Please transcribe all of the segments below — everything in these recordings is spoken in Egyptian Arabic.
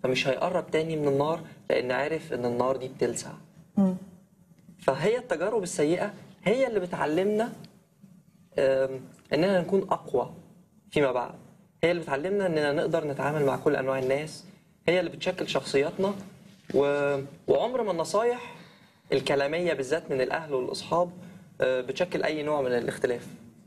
فمش هيقرب تاني من النار لان عارف ان النار دي بتلسع فهي التجارب السيئه هي اللي بتعلمنا آم، اننا نكون اقوى فيما بعد هي اللي بتعلمنا اننا نقدر نتعامل مع كل انواع الناس هي اللي بتشكل شخصياتنا و... وعمر ما النصايح الكلاميه بالذات من الاهل والاصحاب آه، بتشكل اي نوع من الاختلاف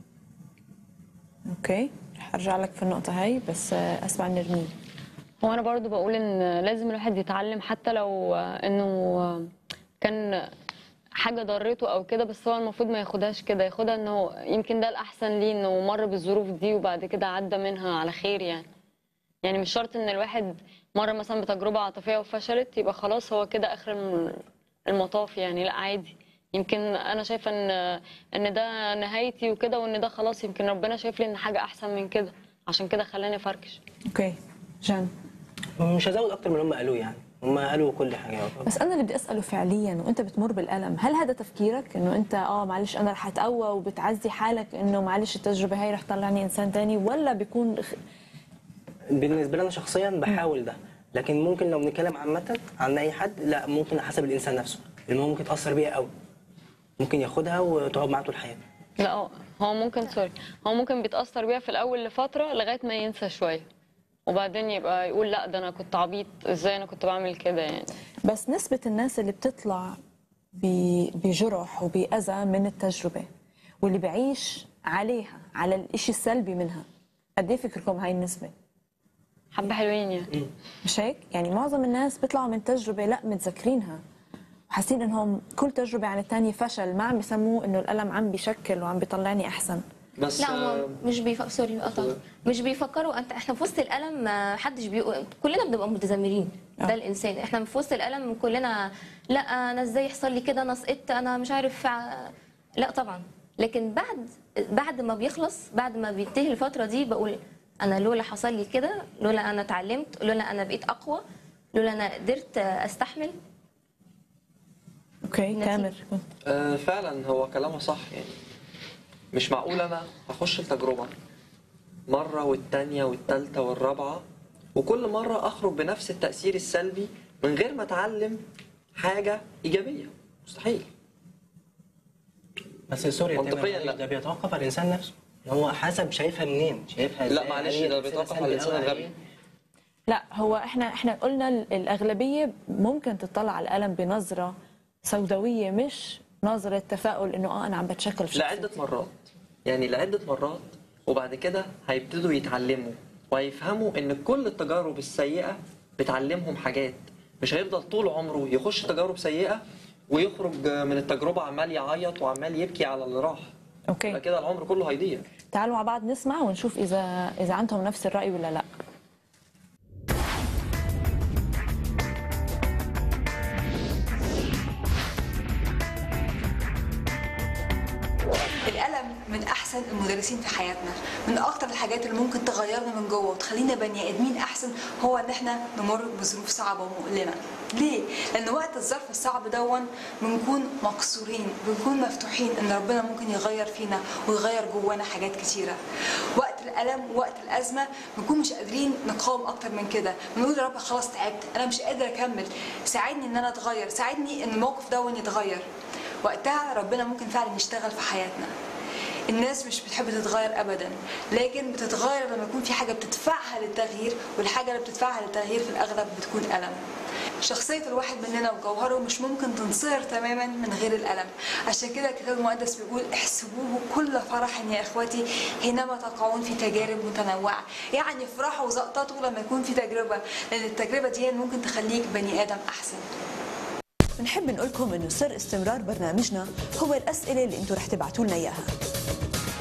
اوكي رح ارجع لك في النقطه هاي بس آه، اسمع نرمين هو انا برضو بقول ان لازم الواحد يتعلم حتى لو انه كان حاجه ضرته او كده بس هو المفروض ما ياخدهاش كده ياخدها انه يمكن ده الاحسن ليه انه مر بالظروف دي وبعد كده عدى منها على خير يعني يعني مش شرط ان الواحد مر مثلا بتجربه عاطفيه وفشلت يبقى خلاص هو كده اخر الم- المطاف يعني لا عادي يمكن انا شايفه ان ان ده نهايتي وكده وان ده خلاص يمكن ربنا شايف لي ان حاجه احسن من كده عشان كده خلاني افركش اوكي جان مش هزود اكتر من اللي هم قالوه يعني هم قالوا كل حاجه بس انا اللي بدي اساله فعليا وانت بتمر بالالم هل هذا تفكيرك انه انت اه معلش انا رح اتقوى وبتعزي حالك انه معلش التجربه هاي رح تطلعني انسان تاني ولا بيكون خ- بالنسبه لي انا شخصيا بحاول ده لكن ممكن لو بنتكلم عامه عن اي حد لا ممكن حسب الانسان نفسه لان هو ممكن يتاثر بيها قوي ممكن ياخدها وتقعد معاه طول حياته لا هو- هو ممكن سوري هو ممكن بيتأثر بيها في الأول لفترة لغاية ما ينسى شوية وبعدين يبقى يقول لا ده أنا كنت عبيط إزاي أنا كنت بعمل كده يعني بس نسبه الناس اللي بتطلع ب- بجرح وبأذى من التجربه واللي بعيش عليها على الإشي السلبي منها قد ايه فكركم هاي النسبه حبة حلوين يعني مش هيك؟ يعني معظم الناس بيطلعوا من تجربة لا متذكرينها وحاسين انهم كل تجربة عن الثانية فشل ما عم بيسموه انه الألم عم بيشكل وعم بيطلعني أحسن بس لا آه، هم مش بيفكروا سوري قطع مش بيفكروا انت احنا في وسط الالم ما حدش بيقول كلنا بنبقى متذمرين آه. ده الانسان احنا في وسط الالم كلنا لا انا ازاي يحصل لي كده انا سقطت انا مش عارف ع- لا طبعا لكن بعد بعد ما بيخلص بعد ما بينتهي الفتره دي بقول انا لولا حصل لي كده لولا انا اتعلمت لولا انا بقيت اقوى لولا انا قدرت استحمل اوكي نتيجة. تامر آه، فعلا هو كلامه صح يعني مش معقول انا هخش التجربه مره والتانيه والتالته والرابعه وكل مره اخرج بنفس التاثير السلبي من غير ما اتعلم حاجه ايجابيه مستحيل بس سوري يا تامر، منطقياً لا. ده بيتوقف على الانسان نفسه إن هو حسب شايفها منين شايفها لا إزاي؟ معلش هل ده هي بيتوقف سلبي على الانسان أوي الغبي عليه؟ لا هو احنا احنا قلنا ال- الأغلبية ممكن تطلع على الألم بنظرة سوداوية مش نظرة تفاؤل انه اه انا عم بتشكل في لعده شخصيتي. مرات يعني لعده مرات وبعد كده هيبتدوا يتعلموا وهيفهموا ان كل التجارب السيئه بتعلمهم حاجات مش هيفضل طول عمره يخش تجارب سيئه ويخرج من التجربه عمال يعيط وعمال يبكي على اللي راح اوكي يبقى كده العمر كله هيضيع تعالوا مع بعض نسمع ونشوف اذا اذا عندهم نفس الرأي ولا لا الألم من أحسن المدرسين في حياتنا من أكتر الحاجات اللي ممكن تغيرنا من جوه وتخلينا بني آدمين أحسن هو إن إحنا نمر بظروف صعبة ومؤلمة ليه؟ لأن وقت الظرف الصعب دون بنكون مكسورين بنكون مفتوحين إن ربنا ممكن يغير فينا ويغير جوانا حاجات كتيرة وقت الألم وقت الأزمة بنكون مش قادرين نقاوم أكتر من كده بنقول يا رب خلاص تعبت أنا مش قادر أكمل ساعدني إن أنا أتغير ساعدني إن الموقف دون يتغير وقتها ربنا ممكن فعلا يشتغل في حياتنا الناس مش بتحب تتغير ابدا لكن بتتغير لما يكون في حاجه بتدفعها للتغيير والحاجه اللي بتدفعها للتغيير في الاغلب بتكون الم شخصية الواحد مننا وجوهره مش ممكن تنصهر تماما من غير الألم عشان كده الكتاب المقدس بيقول احسبوه كل فرح يا إخوتي حينما تقعون في تجارب متنوعة يعني افرحوا وزقططوا لما يكون في تجربة لأن التجربة دي ممكن تخليك بني آدم أحسن بنحب نقول لكم انه سر استمرار برنامجنا هو الاسئله اللي انتم رح تبعتوا لنا اياها